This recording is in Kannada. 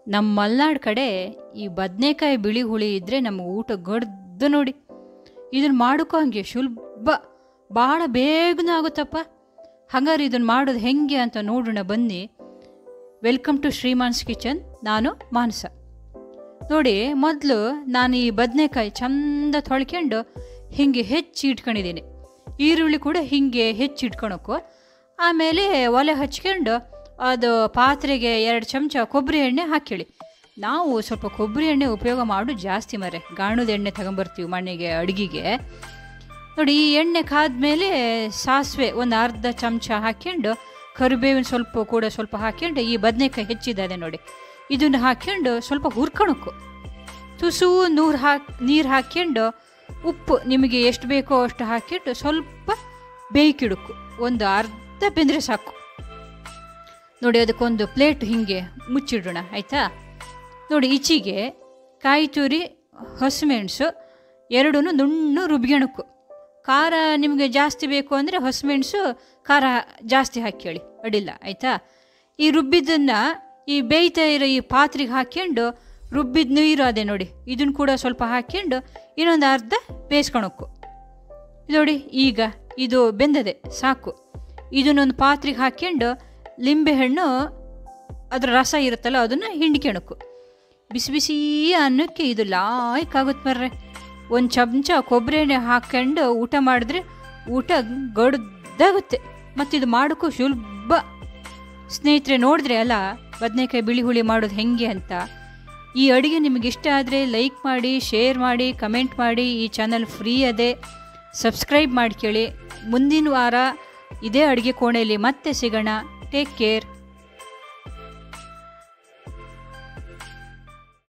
ನಮ್ಮ ಮಲ್ನಾಡು ಕಡೆ ಈ ಬದನೆಕಾಯಿ ಬಿಳಿ ಹುಳಿ ಇದ್ದರೆ ನಮಗೆ ಊಟ ಗಡ್ದು ನೋಡಿ ಇದನ್ನು ಮಾಡೋಕ್ಕೂ ಹಂಗೆ ಸುಲಭ ಭಾಳ ಬೇಗನೆ ಆಗುತ್ತಪ್ಪ ಹಾಗಾದ್ರೆ ಇದನ್ನು ಮಾಡೋದು ಹೆಂಗೆ ಅಂತ ನೋಡೋಣ ಬನ್ನಿ ವೆಲ್ಕಮ್ ಟು ಶ್ರೀಮಾನ್ಸ್ ಕಿಚನ್ ನಾನು ಮಾನಸ ನೋಡಿ ಮೊದಲು ನಾನು ಈ ಬದನೆಕಾಯಿ ಚಂದ ತೊಳ್ಕೊಂಡು ಹೀಗೆ ಹೆಚ್ಚಿ ಇಟ್ಕೊಂಡಿದ್ದೀನಿ ಈರುಳ್ಳಿ ಕೂಡ ಹೀಗೆ ಹೆಚ್ಚಿ ಇಟ್ಕೊಳಕ್ಕೂ ಆಮೇಲೆ ಒಲೆ ಹಚ್ಕೊಂಡು ಅದು ಪಾತ್ರೆಗೆ ಎರಡು ಚಮಚ ಕೊಬ್ಬರಿ ಎಣ್ಣೆ ಹಾಕೇಳಿ ನಾವು ಸ್ವಲ್ಪ ಕೊಬ್ಬರಿ ಎಣ್ಣೆ ಉಪಯೋಗ ಮಾಡು ಜಾಸ್ತಿ ಮರೆ ಗಾಣದ ಎಣ್ಣೆ ತಗೊಂಬರ್ತೀವಿ ಮನೆಗೆ ಅಡುಗೆಗೆ ನೋಡಿ ಈ ಎಣ್ಣೆ ಕಾದ್ಮೇಲೆ ಸಾಸಿವೆ ಒಂದು ಅರ್ಧ ಚಮಚ ಹಾಕ್ಕೊಂಡು ಕರಿಬೇವಿನ ಸ್ವಲ್ಪ ಕೂಡ ಸ್ವಲ್ಪ ಹಾಕ್ಕೊಂಡು ಈ ಬದನೆಕಾಯಿ ಹೆಚ್ಚಿದೆ ನೋಡಿ ಇದನ್ನು ಹಾಕ್ಕೊಂಡು ಸ್ವಲ್ಪ ಹುರ್ಕೊಳಕ್ಕು ತುಸು ನೂರು ಹಾಕಿ ನೀರು ಹಾಕ್ಕೊಂಡು ಉಪ್ಪು ನಿಮಗೆ ಎಷ್ಟು ಬೇಕೋ ಅಷ್ಟು ಹಾಕಿಟ್ಟು ಸ್ವಲ್ಪ ಬೇಯ್ಕಿಡಕ್ಕು ಒಂದು ಅರ್ಧ ಬೆಂದರೆ ಸಾಕು ನೋಡಿ ಅದಕ್ಕೊಂದು ಪ್ಲೇಟ್ ಹೀಗೆ ಮುಚ್ಚಿಡೋಣ ಆಯಿತಾ ನೋಡಿ ಈಚೆಗೆ ಕಾಯಿ ತುರಿ ಹಸಿಮೆಣಸು ಎರಡೂ ನುಣ್ಣು ರುಬ್ಗೆಣಕ್ಕು ಖಾರ ನಿಮಗೆ ಜಾಸ್ತಿ ಬೇಕು ಅಂದರೆ ಹಸಿಮೆಣಸು ಖಾರ ಜಾಸ್ತಿ ಹಾಕ್ಕೊಳ್ಳಿ ಅಡಿಲ್ಲ ಆಯಿತಾ ಈ ರುಬ್ಬಿದ್ದನ್ನು ಈ ಬೇಯ್ತಾ ಇರೋ ಈ ಪಾತ್ರೆಗೆ ಹಾಕ್ಕೊಂಡು ರುಬ್ಬಿದ ನೀರು ಅದೇ ನೋಡಿ ಇದನ್ನು ಕೂಡ ಸ್ವಲ್ಪ ಹಾಕ್ಕೊಂಡು ಇನ್ನೊಂದು ಅರ್ಧ ಬೇಯಿಸ್ಕೊಳಕ್ಕು ನೋಡಿ ಈಗ ಇದು ಬೆಂದದೆ ಸಾಕು ಇದನ್ನೊಂದು ಪಾತ್ರೆಗೆ ಹಾಕ್ಕೊಂಡು ಲಿಂಬೆಹಣ್ಣು ಅದರ ರಸ ಇರುತ್ತಲ್ಲ ಅದನ್ನು ಹಿಂಡ್ಕೊಳಕ್ಕು ಬಿಸಿ ಬಿಸಿ ಅನ್ನಕ್ಕೆ ಇದು ಲಾಯ್ಕಾಗುತ್ತೆ ಬರ್ರೆ ಒಂದು ಚಮಚ ಕೊಬ್ಬರಿ ಎಣ್ಣೆ ಹಾಕ್ಕೊಂಡು ಊಟ ಮಾಡಿದ್ರೆ ಊಟ ಗಡ್ದಾಗುತ್ತೆ ಮತ್ತು ಇದು ಮಾಡೋಕ್ಕೂ ಸುಲಭ ಸ್ನೇಹಿತರೆ ನೋಡಿದ್ರೆ ಅಲ್ಲ ಬದನೆಕಾಯಿ ಬಿಳಿ ಹುಳಿ ಮಾಡೋದು ಹೆಂಗೆ ಅಂತ ಈ ಅಡುಗೆ ನಿಮಗೆ ಇಷ್ಟ ಆದರೆ ಲೈಕ್ ಮಾಡಿ ಶೇರ್ ಮಾಡಿ ಕಮೆಂಟ್ ಮಾಡಿ ಈ ಚಾನಲ್ ಫ್ರೀ ಅದೇ ಸಬ್ಸ್ಕ್ರೈಬ್ ಮಾಡ್ಕೊಳ್ಳಿ ಮುಂದಿನ ವಾರ ಇದೇ ಅಡುಗೆ ಕೋಣೆಯಲ್ಲಿ ಮತ್ತೆ ಸಿಗೋಣ ಟೇಕ್ ಕೇರ್